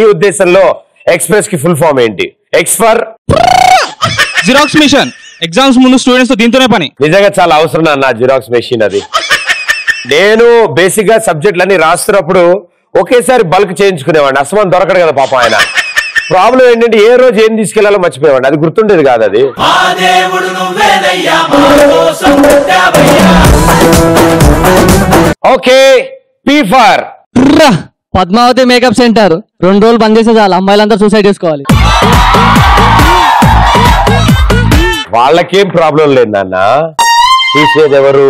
ఉద్దేశంలో ఎక్స్ప్రెస్ కి full form ఏంటి X for xerox machine exams ముందు స్టూడెంట్స్ తో దీంతోనే పని నిజంగా చాలా అవసరం నా జిరాక్స్ మెషిన్ అది నేను బేసిక్ గా సబ్జెక్టులన్నీ రాస్తున్నప్పుడు ఒకేసారి బల్క్ చేయించుకునేవాడిని అసమాన్ దొరకడు కదా పాపం ఆయన ప్రాబ్లం ఏంటంటే ఏ రోజు ఏం తీసుకెళ్లాలో మర్చిపోయేవాడిని అది గుర్తుండేది కాదు అది ఓకే పీ ఫర్ ర్రా! పద్మావతి మేకప్ సెంటర్ రెండు రోజులు బంద్ చేస్తే చాలు అమ్మాయిలంతా సూసైడ్ చేసుకోవాలి వాళ్ళకేం ప్రాబ్లం లేదు నాన్న తీసేది ఎవరు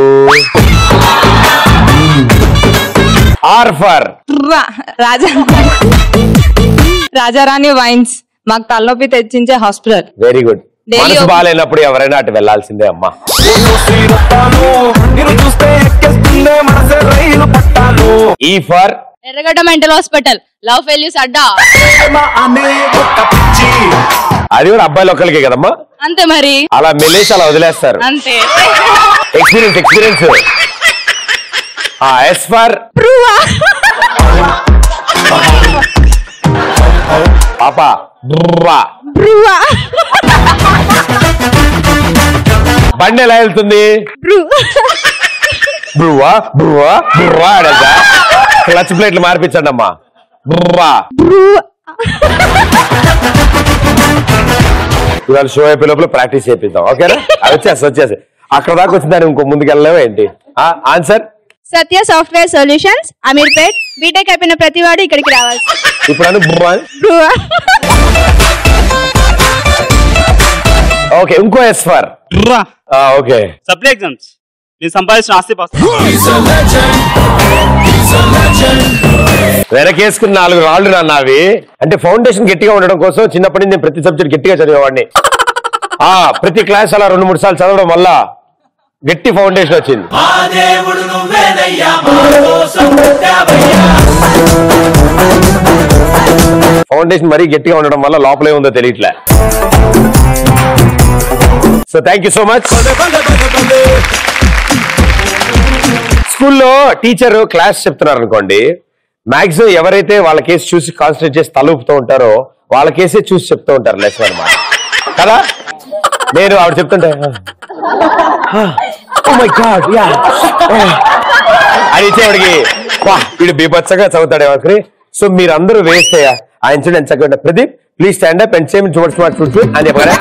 ఆర్ ఫర్ రా- రాజా రాజారాణి వైన్స్ మాకు తలనొప్పి తెచ్చించే హాస్పిటల్ వెరీ గుడ్ Daily మనసు ఒక- బాగాలేనప్పుడు ఎవరైనా అటు వెళ్లాల్సిందే అమ్మా ఈ for Erragadda mental hospital love failures అడ్డా అది కూడా అబ్బాయిలు ఒక్కరికే కదమ్మా అంతే మరి అలా మెలేసి అలా వదిలేస్తారు అంతే ఎక్స్పీరియన్స్ ఎక్స్పీరియన్స్ ఎస్ ఫర్ పాప బ్రువా. బండి ఎలా వెళ్తుంది బ్రువా బ్రువా బ్రువా అడగా క్లచ్ ప్లేట్లు మార్పించండి అమ్మా బ్రువా ఇవాళ షో అయిపోయే లోపల ప్రాక్టీస్ చేపిద్దాం ఓకేనా అది వచ్చేసి వచ్చేసి అక్కడ దాకా వచ్చిన దాన్ని ఇంకో ముందుకు వెళ్ళలేవా ఏంటి answer Satya software solutions Ameerpet BTech అయిపోయిన ప్రతివాడు ఇక్కడికి రావాలి ఇప్పుడు అను బ్రువా అని. ఓకే ఇంకో ఎస్ ఫర్ ర్రా! ఓకే సప్లై ఎగ్జామ్స్ నేను సంపాదించిన ఆస్తి పాస్తి వెనకేసుకున్న నాలుగు రాళ్ళు నాన్న అవి అంటే ఫౌండేషన్ గట్టిగా ఉండడం కోసం చిన్నప్పటి నుంచి నేను ప్రతి సబ్జెక్ట్ గట్టిగా చదివేవాడిని ఆ ప్రతి క్లాస్ అలా రెండు మూడు సార్లు చదవడం వల్ల గట్టి ఫౌండేషన్ వచ్చింది ఫౌండేషన్ మరీ గట్టిగా ఉండడం వల్ల లోపలే ఉందో తెలియట్లే so thank you so much స్కూల్లో టీచర్ క్లాస్ చెప్తున్నారు అనుకోండి మాక్సిమం ఎవరైతే వాళ్ళ కేసు చూసి కాన్సన్ట్రేట్ చేసి తలూపుతూ ఉంటారో వాళ్ళ కేసే చూసి చెప్తూ ఉంటారు లెసన్ అనమాట కదా నేను ఆవిడ చెప్తుంటే మై గాడ్ యా అని ఇచ్చేవాడికి వా వీడు బీభత్సంగా చదువుతాడే ఒకరి సో మీరందరూ వేస్తే ఆ ఇన్సిడెంట్ చక్కగా Pradeep please stand up and same towards smart food అని చెప్పగానే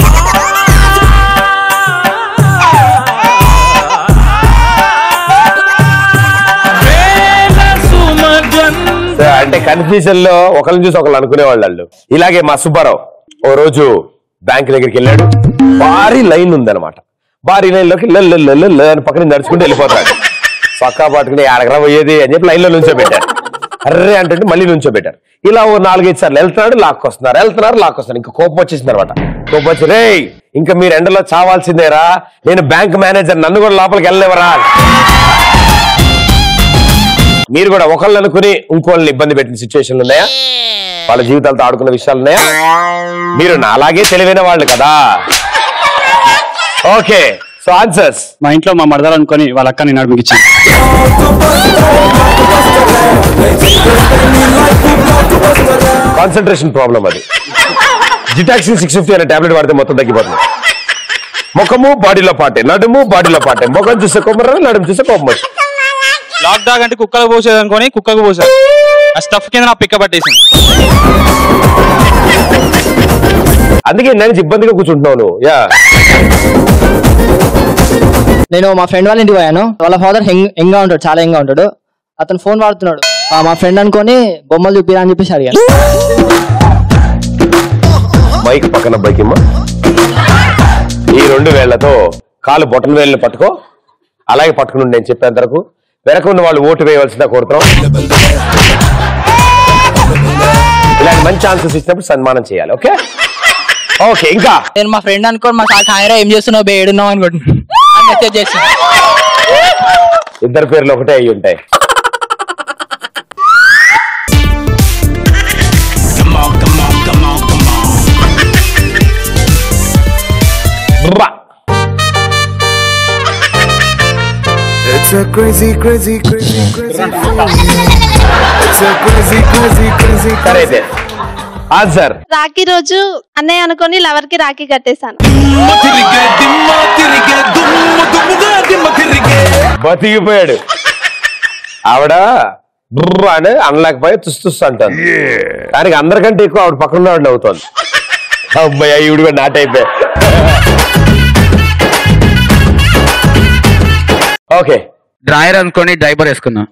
సో అంటే కన్ఫ్యూజన్ లో ఒకరిని చూసి ఒకళ్ళు అనుకునేవాళ్ళు వాళ్ళు ఇలాగే మా సుబ్బారావు ఓ రోజు బ్యాంక్ దగ్గరికి వెళ్ళాడు భారీ లైన్ ఉందన్నమాట భారీ లైన్ లోకి లల్ లల్ లల్ లల్ అని పక్కన నడుచుకుంటూ వెళ్ళిపోతాడు పక్కా పట్టుకుని ఆడగరా పోయేది అని చెప్పి లైన్ లో నుంచోబెట్టారు అర్రే అంటే మళ్ళీ నుంచోబెట్టారు ఇలా ఓ నాలుగైదు సార్లు వెళ్తున్నాడు లాక్కొస్తున్నారు వెళ్తున్నారు లాక్కొస్తున్నారు ఇంకా కోపం వచ్చేసింది అనమాట కోపం వచ్చి రే ఇంకా మీరు ఎండలో చావాల్సిందేరా నేను బ్యాంక్ మేనేజర్ నన్ను కూడా లోపలికి వెళ్ళలేవరా మీరు కూడా ఒకళ్ళు అనుకుని ఇంకోళ్ళని ఇబ్బంది పెట్టిన సిచ్యువేషన్లు ఉన్నాయా వాళ్ళ జీవితాలతో ఆడుకున్న విషయాలు ఉన్నాయా మీరు నాలాగే తెలివైన వాళ్ళు కదా ఓకే సో ఆన్సర్స్ మా ఇంట్లో మా మరదలు అనుకొని వాళ్ళ అక్క నేను అడిగి ఇచ్చింది కాన్సన్ట్రేషన్ ప్రాబ్లం అది జిటాక్సిన్ సిక్స్ ఫిఫ్టీ అనే టాబ్లెట్ వాడితే మొత్తం తగ్గిపోతుంది ముఖము బాడీలో పాటే నడుము బాడీలో పాటే ముఖం చూసే కొమ్మర నడుము చూసే కోపం వచ్చి లాక్ డాగ్ అంటే కుక్కకు పోసేది అనుకొని కుక్కకు పోసారు ఆ స్టఫ్ కింద నా పిక్క పట్టేసింది అందుకే నేను ఇబ్బందిగా కూర్చుంటున్నావు నువ్వు యా నేను మా ఫ్రెండ్ వాళ్ళ ఇంటికి పోయాను వాళ్ళ ఫాదర్ హెంగ్ హెంగా ఉంటాడు చాలా హెంగా ఉంటాడు అతను ఫోన్ వాడుతున్నాడు ఆ, మా ఫ్రెండ్ అనుకొని బొమ్మలు చూపిరా అని చెప్పేసి అడిగాను బైక్ పక్కన బైక్ ఇమ్మ ఈ రెండు వేళ్లతో కాలు బొటన్ వేళ్ళని పట్టుకో అలాగే పట్టుకుని ఉండి నేను చెప్పేంత వరకు వెనక ఉన్న వాళ్ళు ఓటు వేయవలసిందా కోరుతున్నాం ఇలాంటి మంచి ఛాన్సెస్ ఇచ్చినప్పుడు సన్మానం చేయాలి ఓకే ఓకే ఇంకా నేను మా ఫ్రెండ్ అనుకోని మా సార్ కాయరా ఏం చేస్తున్నావు బే ఏడున్నావు అనుకుంటున్నాను మెసేజ్ చేసి ఇద్దరు పేర్లు ఒకటే అయి ఉంటాయి బ్రా. It's a crazy, crazy, crazy, crazy feeling. It's a crazy, crazy, crazy, సరే crazy. అయితే ఆన్సర్ రాఖీ రోజు అన్నయ్య అనుకొని లవర్ కి రాఖీ కట్టేశాను బతికిపోయాడు ఆవిడ బుర్ర అని అనలేకపోయి తుస్తుస్తు అంటాను దానికి అందరికంటే ఎక్కువ ఆవిడ పక్కన ఉన్నవాడిని అవుతోంది అమ్మాయి ఈవిడ కూడా నాట్ అయిపోయా ఓకే డ్రాయర్ అనుకొని డైపర్ వేసుకున్నా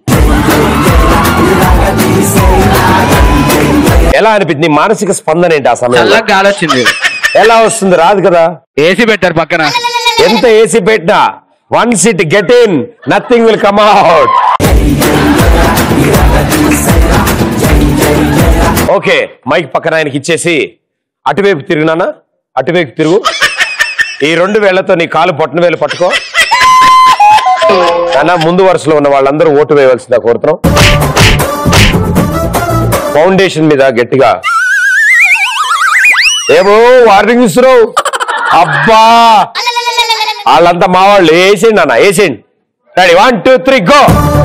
ఎలా అనిపించింది నీ మానసిక స్పందన ఏంటి ఆ సమయంలో చల్లగా గాలి వచ్చింది ఎలా వస్తుంది రాదు కదా ఏసీ పెట్టారు పక్కన ఎంత ఏసీ పెట్టినా one sit get in nothing will come out okay mic పక్కన ఆయనకి ఇచ్చేసి అటువైపు తిరిగినానా అటువైపు తిరుగు ఈ రెండు వేళ్లతో నీ కాలు పొట్టన వేలు పట్టుకో నాన్న ముందు వరుసలో ఉన్న వాళ్ళందరూ ఓటు వేయవలసిందా కోరుతున్నాం ఫౌండేషన్ మీద గట్టిగా ఏమో వార్నింగ్ ఇస్తున్నావు అబ్బా వాళ్ళంతా మా వాళ్ళు వేసేయండి అన్న వేసేయండి ready one two three go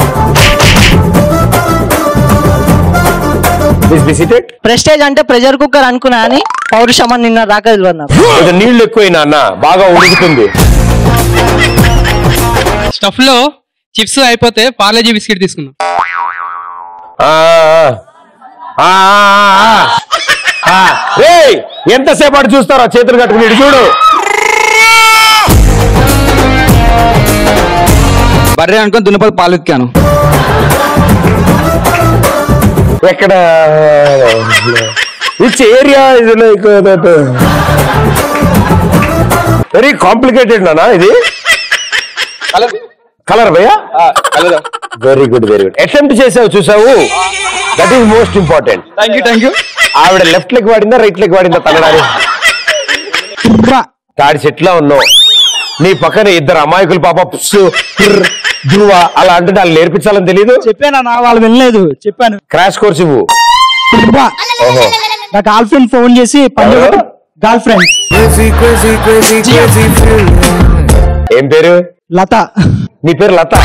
please be seated Prestige అంటే ప్రెషర్ కుక్కర్ అనుకున్నా అని పౌరుషం అని నిన్న దాకా తెలియదు నాకు కొంచెం నీళ్లు ఎక్కువైనా అన్న బాగా ఉడుకుతుంది స్టఫ్ లో చిప్స్ అయిపోతే పార్లేజీ బిస్కెట్ తీసుకున్నాం ఆ, ఆ, ఆ, ఆ, ఆ. రేయ్, ఎంతసేపు అటు చూస్తారో చేతులు కట్టుకుని ఇటు చూడు బర్రె అనుకొని దున్నపతి పాలు ఎక్కాను ఎక్కడ విచ్ ఏరియా ఇది లైక్ వెరీ కాంప్లికేటెడ్ నానా ఇది కలర్ భయ్యా very good very good attempt చేసావు చూసావు that is most important thank you thank you ఆవిడ లెఫ్ట్ లెగ్ వాడిందా రైట్ లెగ్ వాడిందా తనడాలి తాడి చెట్లా ఉన్నావు నీ పక్కన ఇద్దరు అమాయకులు పాప పుస్సు కిర్, ధృవ అలా అంటే వాళ్ళు నేర్పించాలని తెలియదు చెప్పాను నా వాళ్ళు వినలేదు చెప్పాను క్రాష్ కోర్స్ ఇవ్వు ఓహో నా గర్ల్ ఫ్రెండ్ ఫోన్ చేసి ఎవరు? Girl friend Crazy, crazy, crazy, crazy feeling. ఏం పేరు లత నీ పేరు లత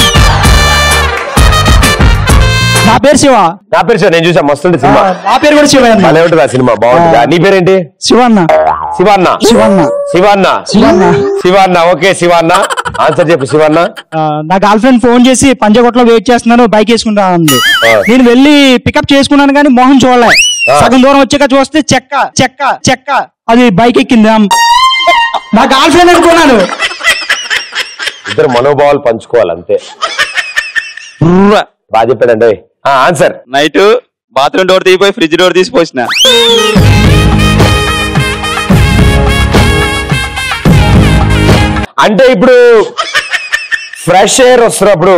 నా పేరు శివ నా పేరు శివ నేను చూసా మస్తుండే సినిమా నా పేరు కూడా శివ అన్న. భలే ఉంటుంది ఆ సినిమా బాగుంటుంది నీ పేరేంటి శివ అన్న శివాన్న శివన్న శివాన్న శివన్న శివాన్న ఓకే శివాన్న ఆన్సర్ చెప్పు శివాన్న ఆ, నా గర్ల్ ఫ్రెండ్ ఫోన్ చేసి పంజగుట్లో వెయిట్ చేస్తున్నాను బైక్ వేసుకుంటా అంది ఆ. నేను వెళ్ళి పికప్ చేసుకున్నాను కానీ మోహన్ చూడలే ఆ. సగం దూరం వచ్చాక చూస్తే చెక్క చెక్క చెక్క అది బైక్ ఎక్కింది అమ్. నా గర్ల్ ఫ్రెండ్ అనుకున్నాను ఇద్దరు మనోభావాలు పంచుకోవాలి అంతే బాగా చెప్పాడండి ఆన్సర్ నైట్ బాత్రూమ్ డోర్ తీసిపోయి ఫ్రిడ్జ్ డోర్ తీసి పోసిన అంటే ఇప్పుడు ఫ్రెష్ ఎయిర్ వస్తున్నప్పుడు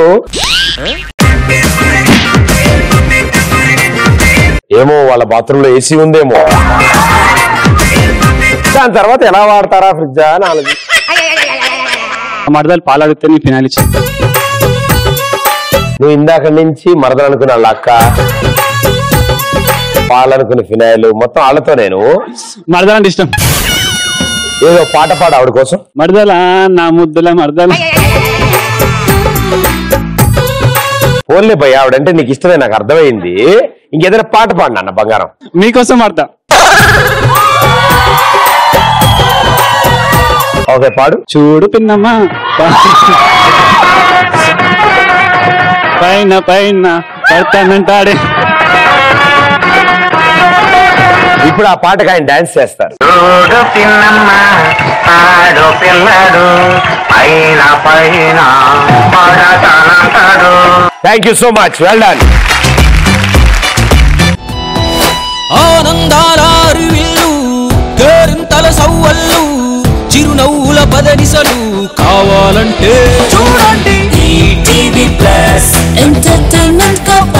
ఏమో వాళ్ళ బాత్రూమ్ లో ఏసీ ఉందేమో దాని తర్వాత ఎలా వాడతారా ఫ్రిడ్జ్ అని ఆలోచి మరదలు పాలు అడిగితే నీ ఫినాయిల్ ఇచ్చాను నువ్వు ఇందాక నుంచి మరదలు అనుకున్న వాళ్ళ అక్క పాలనుకున్న ఫినాయిల్ మొత్తం వాళ్ళతో నేను మరదలు అంటే ఇష్టం ఏదో పాట పాడు ఆవిడ కోసం మరదల నా ముద్దుల మరదల ఫోన్లే పోయి ఆవిడంటే నీకు ఇష్టమే నాకు అర్థమైంది ఇంకేదైనా పాట పాడినా అన్న బంగారం మీకోసం మరదా ఓకే పాడు చూడు పిన్నమ్మా పైన పైన పడతానంటాడే ఇప్పుడు ఆ పాటకు ఆయన డాన్స్ చేస్తారు చూడు పిన్నమ్మ ఆడు పిల్లడు పైన పైన పడతానంటాడు thank you so much well done ఆనందాల అరువిల్లు కేరింతల సవ్వళ్ళు చిరునవ్వుల పదనిసలు కావాలంటే చూడండి ETV plus entertainment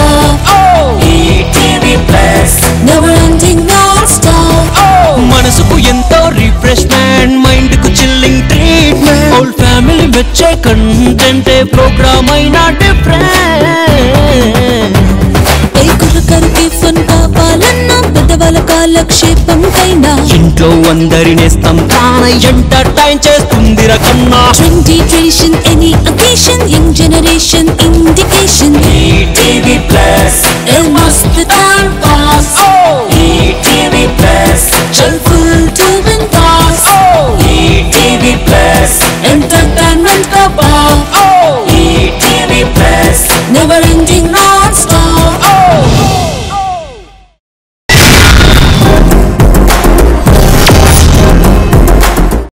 ETV plus never ending non stop మనసుకు ఎంతో రిఫ్రెష్మెంట్ మైండ్ కు చిల్లింగ్ ట్రీట్మెంట్ ఓల్డ్ ఫ్యామిలీ మెచ్చే కంటెంట్ ప్రోగ్రామ్ అయినా డిఫరెంట్ ఏ కుర్రకరికి ఫన్ కావాలన్నా పెద్దవాళ్ళ కాలక్షేపం కైనా ఇంట్లో అందరినేస్తాం తాన ఎంటర్టైన్ చేస్తుంది రకన్నా Trendy tradition, any occasion, young generation indication. TV plus A must time pass. TV plus Chal full to win toss. TV plus Entertainment ka bar. TV plus Never ending non-stop.